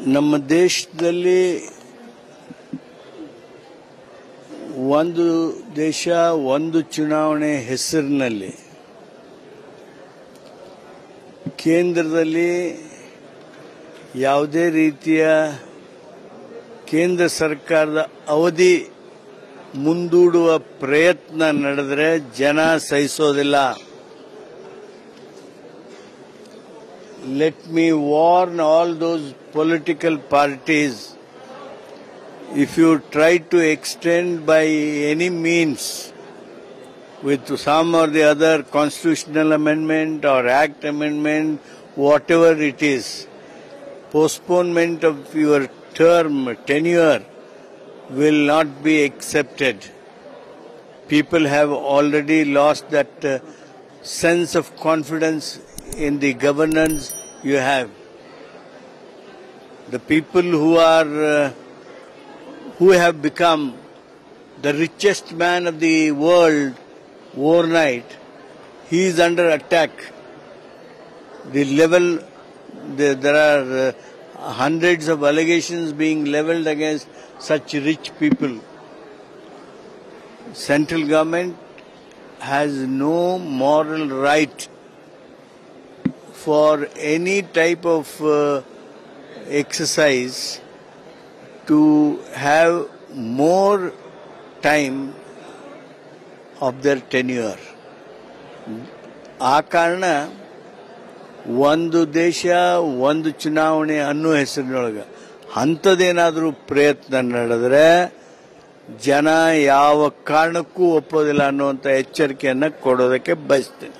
ನಮ್ಮ ದೇಶದಲ್ಲಿ ಒಂದು ದೇಶ ಒಂದು ಚುನಾವಣೆ ಹೆಸರಿನಲ್ಲಿ ಕೇಂದ್ರದಲ್ಲಿ ಯಾವುದೇ ರೀತಿಯ ಕೇಂದ್ರ ಸರ್ಕಾರದ ಅವಧಿ ಮುಂದೂಡುವ ಪ್ರಯತ್ನ ನಡೆದರೆ ಜನ ಸಹಿಸೋದಿಲ್ಲ let me warn all those political parties if you try to extend by any means with some or the other constitutional amendment or act amendment, whatever it is, postponement of your term, tenure will not be accepted. People have already lost that uh, sense of confidence in the governance you have. The people who are uh, who have become the richest man of the world overnight, he is under attack. The level the, there are uh, hundreds of allegations being leveled against such rich people. Central government has no moral right for any type of uh, exercise to have more time of their tenure. ಆ ಕಾರಣ ಒಂದು ದೇಶ ಒಂದು ಚುನಾವಣೆ ಅನ್ನೋ ಹೆಸರಿನೊಳಗೆ ಅಂಥದ್ದೇನಾದರೂ ಪ್ರಯತ್ನ ನಡೆದ್ರೆ ಜನ ಯಾವ ಕಾರಣಕ್ಕೂ ಒಪ್ಪೋದಿಲ್ಲ ಅನ್ನುವಂಥ ಎಚ್ಚರಿಕೆಯನ್ನು ಕೊಡೋದಕ್ಕೆ ಬಯಸ್ತೇನೆ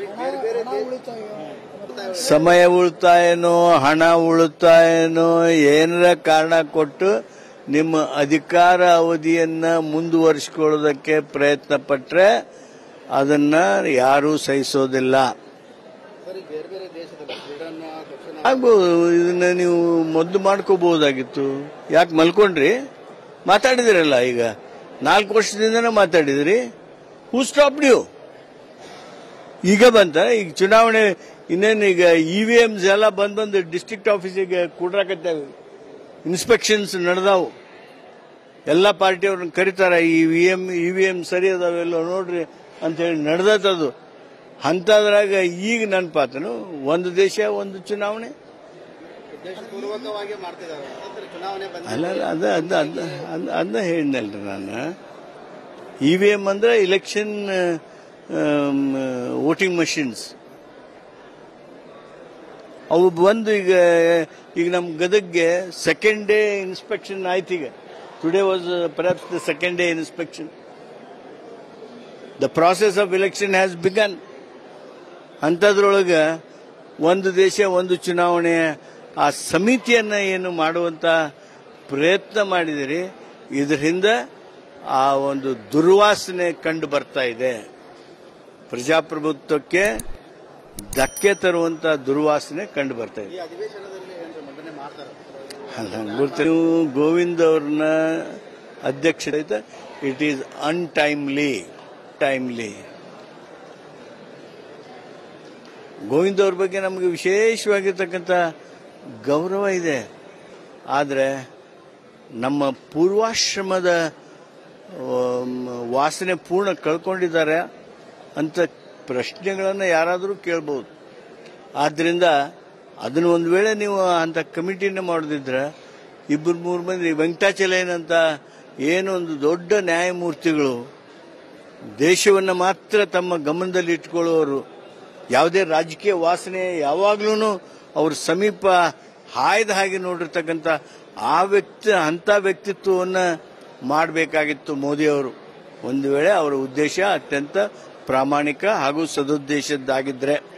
ಸಮಯ ಉಳಿತಾಯನೋ ಹಣ ಉಳಿತಾಯನೋ ಏನರ ಕಾರಣ ಕೊಟ್ಟು ನಿಮ್ಮ ಅಧಿಕಾರ ಅವಧಿಯನ್ನ ಮುಂದುವರಿಸಿಕೊಳ್ಳೋದಕ್ಕೆ ಪ್ರಯತ್ನ ಪಟ್ರೆ ಅದನ್ನ ಯಾರೂ ಸಹಿಸೋದಿಲ್ಲ ಸರಿ ಬೇರೆ ಬೇರೆ ದೇಶದಲ್ಲಿ ಸ್ವೀಡನ್ ದಕ್ಷಿಣ ಆಗ್ಬೋದು ಇದನ್ನ ನೀವು ಮೊದಲು ಮಾಡ್ಕೋಬಹುದಾಗಿತ್ತು ಯಾಕೆ ಮಲ್ಕೊಂಡ್ರಿ ಮಾತಾಡಿದಿರಲ್ಲ ಈಗ ನಾಲ್ಕು ವರ್ಷದಿಂದನೇ ಮಾತಾಡಿದ್ರಿ ಹೂ ಸ್ಟಾಪ್ ನೀವು ಈಗ ಬಂತ ಈಗ ಚುನಾವಣೆ ಇನ್ನೇನು ಈಗ ಇ ವಿ ಎಮ್ಸ್ ಎಲ್ಲ ಬಂದ್ ಬಂದು ಡಿಸ್ಟ್ರಿಕ್ಟ್ ಆಫೀಸಿಗೆ ಕೂಡ್ರಾಕತ್ತೇವೆ ಇನ್ಸ್ಪೆಕ್ಷನ್ಸ್ ನಡೆದಾವು ಎಲ್ಲ ಪಾರ್ಟಿಯವ್ರನ್ನ ಕರೀತಾರೆ E V M E V M ಸರಿ ಅದಾವೆಲ್ಲೋ ನೋಡ್ರಿ ಅಂತ ಹೇಳಿ ನಡೆದತ್ತದು ಅಂಥದ್ರಾಗ ಈಗ ನೆನಪಾತನು ಒಂದು ದೇಶ ಒಂದು ಚುನಾವಣೆ ಉದ್ದೇಶಪೂರ್ವಕವಾಗಿ ಮಾಡ್ತಿದ್ದಾರೆ ನಂತರ ಚುನಾವಣೆ ಬಂದ ಅಲ್ಲ ಅಲ್ಲ ಅದ ಅದ ಅದ ಅದ- ಅದನ್ನ ಹೇಳಿದ್ನಲ್ರಿ ನಾನು ಇ ವಿ ಎಂ ಅಂದ್ರೆ ಇಲೆಕ್ಷನ್ ವೋಟಿಂಗ್ ಮಷಿನ್ಸ್ ಅವು ಬಂದು ಈಗ ಈಗ ನಮ್ಮ ಗದಗ್ಗೆ ಸೆಕೆಂಡ್ ಡೇ ಇನ್ಸ್ಪೆಕ್ಷನ್ ಆಯ್ತು ಈಗ today was perhaps the second day inspection the process of election has begun ಅಂಥದ್ರೊಳಗೆ ಒಂದು ದೇಶ ಒಂದು ಚುನಾವಣೆ ಆ ಸಮಿತಿಯನ್ನ ಏನು ಮಾಡುವಂತ ಪ್ರಯತ್ನ ಮಾಡಿದಿರಿ ಇದರಿಂದ ಆ ಒಂದು ದುರ್ವಾಸನೆ ಕಂಡು ಬರ್ತಾ ಇದೆ ಪ್ರಜಾಪ್ರಭುತ್ವಕ್ಕೆ ಧಕ್ಕೆ ತರುವಂತ ದುರ್ವಾಸನೆ ಕಂಡು ಬರ್ತಾ ಇದೆ ಈ ಅಧಿವೇಶನದಲ್ಲಿ ಏನ್ರಿ ಮಂಡನೆ ಮಾಡ್ತಾರೆ ಅಲ್ಲ, ಗೊತ್ತು. ನೀವು ಗೋವಿಂದ್ ಅವ್ರನ್ನ ಅಧ್ಯಕ್ಷ it is untimely timely Govind ಅವ್ರ ಬಗ್ಗೆ ನಮಗೆ ವಿಶೇಷವಾಗಿರ್ತಕ್ಕಂಥ ಗೌರವ ಇದೆ ಆದರೆ ನಮ್ಮ ಪೂರ್ವಾಶ್ರಮದ ಆಮ್, ವಾಸನೆ ಪೂರ್ಣ ಕಳ್ಕೊಂಡಿದ್ದಾರೆ ಅಂತ ಪ್ರಶ್ನೆಗಳನ್ನು ಯಾರಾದರೂ ಕೇಳ್ಬೋದು ಆದ್ರಿಂದ ಅದನ್ನ ಒಂದು ವೇಳೆ ನೀವು ಅಂತ ಕಮಿಟಿನ ಮಾಡೋದಿದ್ರೆ ಇಬ್ಬರು ಮೂರು ಮಂದಿ ವೆಂಕಟಾಚಲಯನ್ ಅಂತ ಏನು ಒಂದು ದೊಡ್ಡ ನ್ಯಾಯಮೂರ್ತಿಗಳು ದೇಶವನ್ನು ಮಾತ್ರ ತಮ್ಮ ಗಮನದಲ್ಲಿ ಇಟ್ಕೊಳ್ಳುವವರು ಯಾವುದೇ ರಾಜಕೀಯ ವಾಸನೆ ಯಾವಾಗ್ಲೂ ಅವ್ರ ಸಮೀಪ ಹಾಯ್ದ ಹಾಗೆ ನೋಡಿರ್ತಕ್ಕಂಥ ಆ ವ್ಯಕ್ತಿ ಅಂತ ವ್ಯಕ್ತಿತ್ವವನ್ನು ಮಾಡಬೇಕಾಗಿತ್ತು ಮೋದಿ ಅವರು ಒಂದು ವೇಳೆ ಅವರ ಉದ್ದೇಶ ಅತ್ಯಂತ ಪ್ರಾಮಾಣಿಕ ಹಾಗೂ ಸದುದ್ದೇಶದ್ದಾಗಿದ್ರೆ